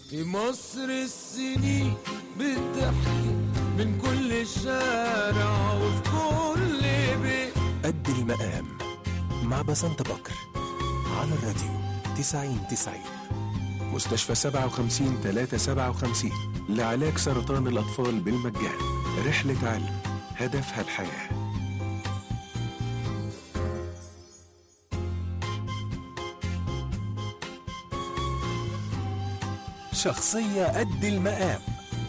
في مصر السنين بتحكي من كل شارع وفي كل بيت قد المقام مع بسنت بكر على الراديو 90 90 مستشفى 57 357 لعلاج سرطان الأطفال بالمجان رحلة علم هدفها الحياه شخصية قد المقام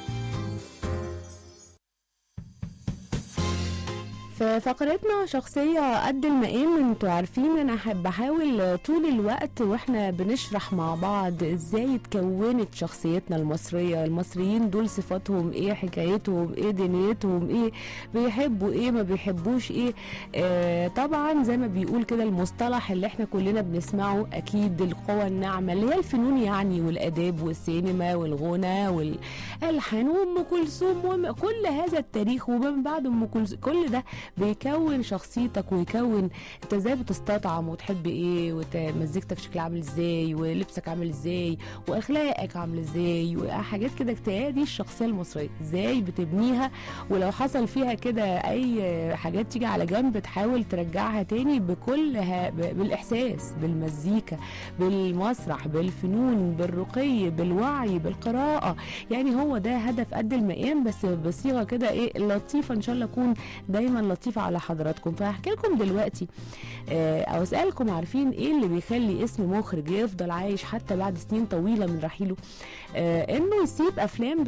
في فقرتنا شخصية قد المقام انتوا عارفين انا حب بحاول طول الوقت واحنا بنشرح مع بعض ازاي اتكونت شخصيتنا المصرية المصريين دول صفاتهم ايه حكايتهم ايه دنيتهم ايه بيحبوا ايه ما بيحبوش ايه آه طبعا زي ما بيقول كده المصطلح اللي احنا كلنا بنسمعه اكيد القوى الناعمة اللي هي الفنون يعني والاداب والسينما والغنى والالحان وام كلثوم وم- كل هذا التاريخ ومن بعد ام كلثوم كل ده بيكون شخصيتك ويكون انت ازاي بتستطعم وتحب ايه ومزيكتك شكلها عامل ازاي ولبسك عامل ازاي واخلاقك عامل ازاي وحاجات كده كتير دي الشخصيه المصريه ازاي بتبنيها ولو حصل فيها كده اي حاجات تيجي على جنب تحاول ترجعها تاني بكل ها ب- بالاحساس بالمزيكا بالمسرح بالفنون بالرقي بالوعي بالقراءه يعني هو ده هدف قد المقام بس بصيغه كده ايه لطيفه ان شاء الله اكون دايما لطيفه على حضراتكم فهحكي لكم دلوقتي آه، او اسالكم عارفين ايه اللي بيخلي اسم مخرج يفضل عايش حتى بعد سنين طويله من رحيله آه، انه يسيب افلام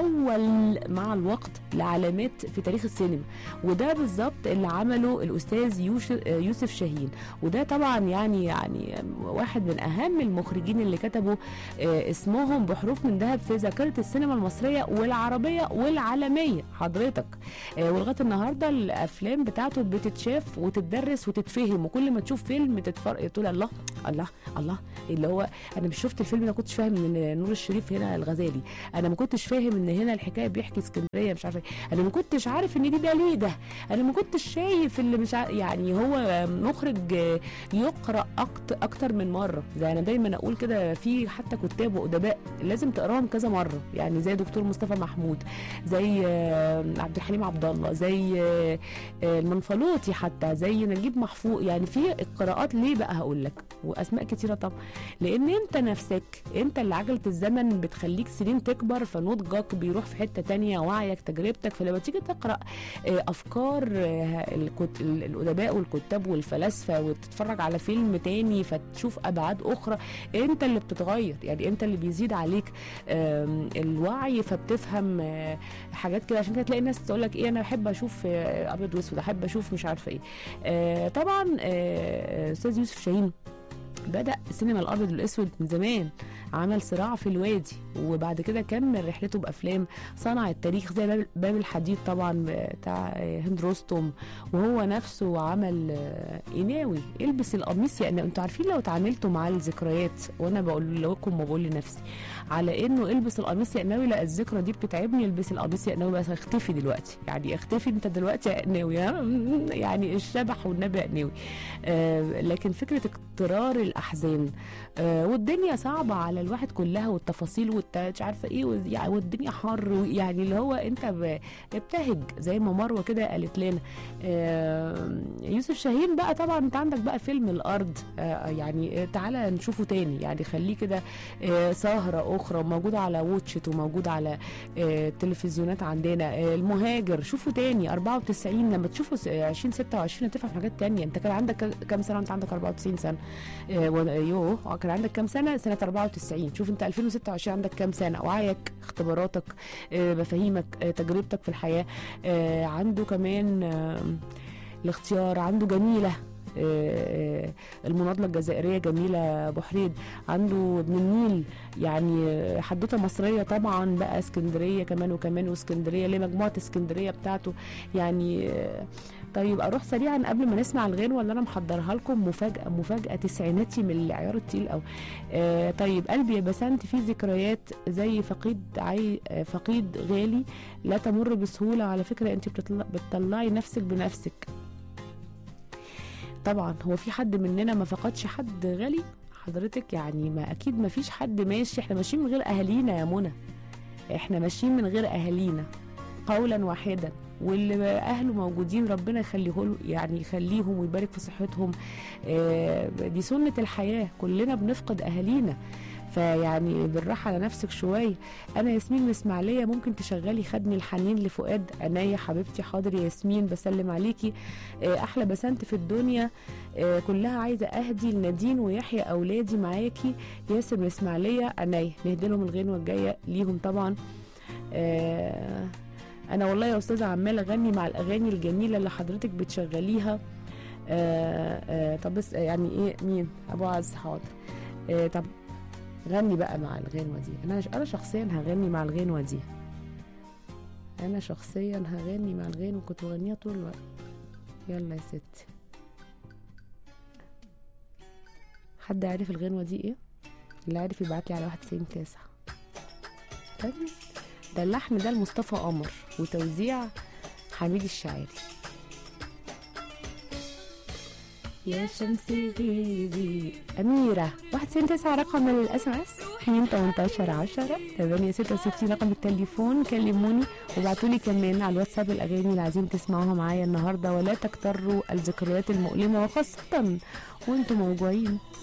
بتتحول مع الوقت لعلامات في تاريخ السينما وده بالظبط اللي عمله الاستاذ يوش- آه، يوسف شاهين وده طبعا يعني يعني واحد من اهم المخرجين اللي كتبوا آه، اسمهم بحروف من ذهب في ذاكره السينما المصريه والعربيه والعالميه حضرتك آه، ولغايه النهارده الافلام بتاعته بتتشاف وتتدرس وتتفهم وكل ما تشوف فيلم تتفرج تقول الله الله الله اللي هو انا مش شفت الفيلم ده كنتش فاهم ان نور الشريف هنا الغزالي انا ما كنتش فاهم ان هنا الحكايه بيحكي اسكندريه مش عارفه إيه. انا ما كنتش عارف ان دي ده ليه ده انا ما كنتش شايف اللي مش ع... يعني هو مخرج آه، يقرا أكتر, اكتر من مره زي انا دايما اقول كده في حتى كتاب وادباء لازم تقراهم كذا مره يعني زي دكتور مصطفى محمود زي آه، عبد الحليم عبد الله زي آه، آه، المنفلوطي حتى زي نجيب محفوظ يعني في القراءات ليه بقى هقول لك واسماء كتيره طبعا لان انت نفسك انت اللي عجله الزمن بتخليك سنين تكبر فنضجك بيروح في حته تانية وعيك تجربتك فلما تيجي تقرا آه، افكار آه، الكت- ال- الادباء والكتاب والفلاسفه وتتفرج على فيلم تاني فتشوف ابعاد اخرى انت اللي بتتغير يعني انت اللي بيزيد عليك آم، الوعي فبتفهم آه، حاجات كده عشان كده تلاقي الناس تقول لك ايه انا بحب اشوف آه، ابيض واسود احب اشوف مش عارفه ايه آه، طبعا آه، استاذ يوسف شاهين بدأ السينما الأبيض والأسود من زمان عمل صراع في الوادي وبعد كده كمل رحلته بأفلام صنع التاريخ زي باب- باب الحديد طبعا بتاع هند رستم وهو نفسه عمل آه، قناوي البس القميص يعني انتوا عارفين لو اتعاملتوا مع الذكريات وانا بقول لكم وبقول لنفسي على انه البس القميص يا قناوي لا الذكرى دي بتتعبني البس القميص يا قناوي بس اختفي دلوقتي يعني اختفي انت دلوقتي يا قناوي ها؟ يعني الشبح والنبي يا قناوي آه لكن فكره اقترار الاحزان آه والدنيا صعبه على الواحد كلها والتفاصيل والت- مش عارفه ايه وز- يعني والدنيا حر يعني اللي هو انت ب- ابتهج زي ما مروه كده قالت لنا آه يوسف شاهين بقى طبعا انت عندك بقى فيلم الارض آه يعني آه، تعالى نشوفه تاني يعني خليه كده آه، سهرة أخرى موجودة على واتشت وموجود على آه، التلفزيونات عندنا آه، المهاجر شوفوا تاني 94 لما تشوفوا س- آه، 2026 هتفهم حاجات تانية انت كان عندك ك- كام سنة وانت عندك 94 سنة آه، وأنا- يوه آه، كان عندك كام سنة سنة 94 شوف انت 2026 عندك كام سنة وعيك اختباراتك آه، مفاهيمك آه، تجربتك في الحياة آه، عنده كمان آه، الاختيار عنده جميلة آه، آه، المناضلة الجزائرية جميلة بحريد عنده ابن النيل يعني حدوته مصريه طبعا بقى اسكندريه كمان وكمان واسكندريه ليه مجموعه اسكندريه بتاعته يعني آه، طيب اروح سريعا قبل ما نسمع الغنوه ولا انا محضرها لكم مفاجاه مفاجاه تسعيناتي من العيار التقيل قوي آه طيب قلبي يا بسنت في ذكريات زي فقيد عي آه، فقيد غالي لا تمر بسهوله على فكره انت بتطلع بتطلعي نفسك بنفسك طبعا هو في حد مننا ما فقدش حد غالي حضرتك يعني ما اكيد ما فيش حد ماشي احنا ماشيين من غير اهالينا يا منى احنا ماشيين من غير اهالينا قولا واحدا واللي اهله موجودين ربنا يخليه له- يعني يخليهم ويبارك في صحتهم آه، دي سنه الحياه كلنا بنفقد اهالينا فيعني بالراحه على نفسك شويه انا ياسمين من اسماعيليه ممكن تشغلي خدني الحنين لفؤاد عينيا حبيبتي حاضر يا ياسمين بسلم عليكي آه، احلى بسنت في الدنيا آه، كلها عايزه اهدي لنادين ويحيى اولادي معاكي ياسر من اسماعيليه عينيا نهدي لهم الغنوه الجايه ليهم طبعا آه، انا والله يا استاذه عماله اغني مع الاغاني الجميله اللي حضرتك بتشغليها آه، آه، طب بس يعني ايه مين ابو عز حاضر آه، طب غني بقى مع الغنوه دي انا انا شخصيا هغني مع الغنوه دي انا شخصيا هغني مع الغنوه كنت بغنيها طول الوقت يلا يا ستي حد عارف الغنوه دي ايه اللي عارف يبعت لي على 91 تسعة طيب ده اللحن ده لمصطفى قمر وتوزيع حميد الشاعري يا شمس غيبي أميرة واحد ستين تسعة رقم الاس ام اس حين 18 10 8 66 رقم التليفون كلموني وابعتوا لي كمان على الواتساب الأغاني اللي عايزين تسمعوها معايا النهاردة ولا تكتروا الذكريات المؤلمة وخاصة وانتم موجوعين